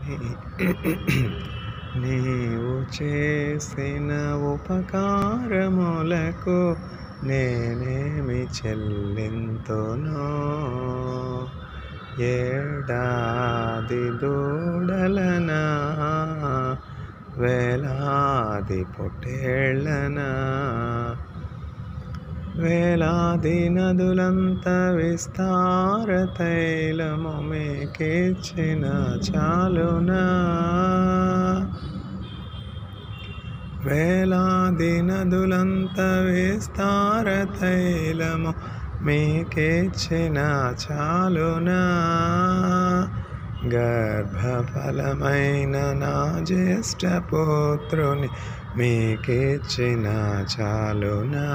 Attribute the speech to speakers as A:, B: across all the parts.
A: నీవు చేసిన ఉపకారములకు నేనేమి చెల్లింతును ఏడాది దూడలనా వేలాది పొట్టేళ్ళనా వేలాది నదులంత విస్తార తైలము మీకిచ్చిన చాలునా వేలాది నదులంత విస్తార తైలము మీకిచ్చిన చాలునా గర్భఫలమైన నా జ్యేష్ఠ పుత్రుని మీకిచ్చిన చాలునా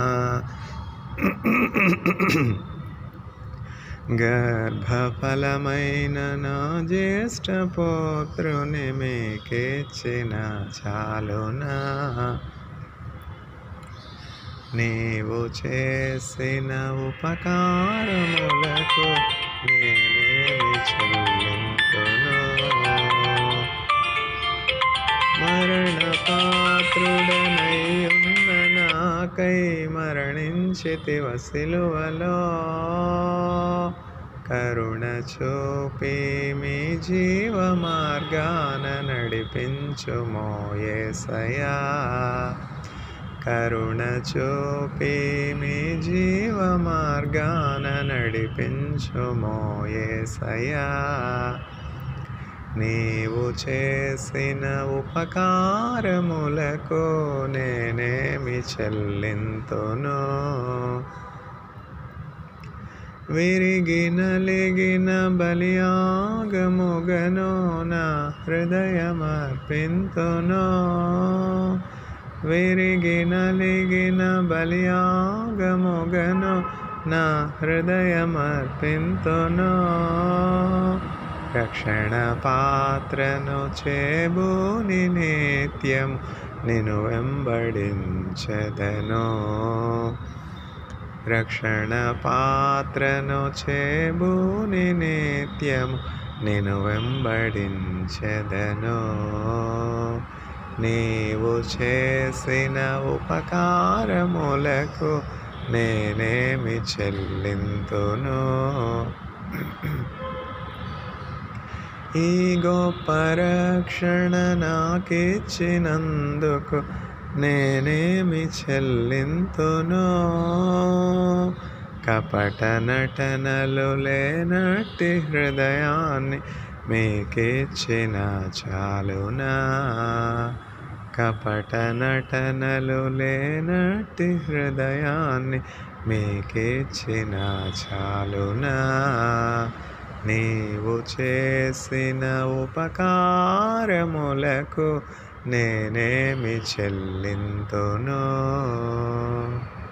A: గర్భఫలమైన నా జ్యేష్ఠ పుత్రుని మీకిచ్చిన చాలునా నీవు చేసిన ఉపకారములకు నేనేమి చెల్లింతును మరణ పాత్రుడనై ఉన్న నాకై మరణించితి వసిలువలో కరుణ చూపి మీ జీవ మార్గాన నడిపించుమో యేసయ్యా కరుణ చూపి మీ జీవ మార్గాన నడిపించుమో యేసయ్యా నీవు చేసిన ఉపకారములకు నేనేమి చెల్లింతును విరిగిన లిగిన బలియాగముగను నా హృదయమర్పింతును విరిగిన లిగిన బలియాగముగను నా హృదయమర్పింతును రక్షణ పాత్రను చేబూని నిత్యం నిన్ను వెంబడించదను రక్షణ పాత్రను చేబూని నిత్యం నేను వెంబడించెదను నీవు చేసిన ఉపకారములకు నేనేమి చెల్లింతును ఈ గొప్ప రక్షణ నాకిచ్చినందుకు నేనేమి చెల్లింతును కపట నటనలు లేనట్టి హృదయాన్ని మీకిచ్చిన చాలునా కపట నటనలు లేనట్టి హృదయాన్ని మీకిచ్చిన చాలునా నీవు చేసిన ఉపకారములకు నేనేమి చెల్లింతును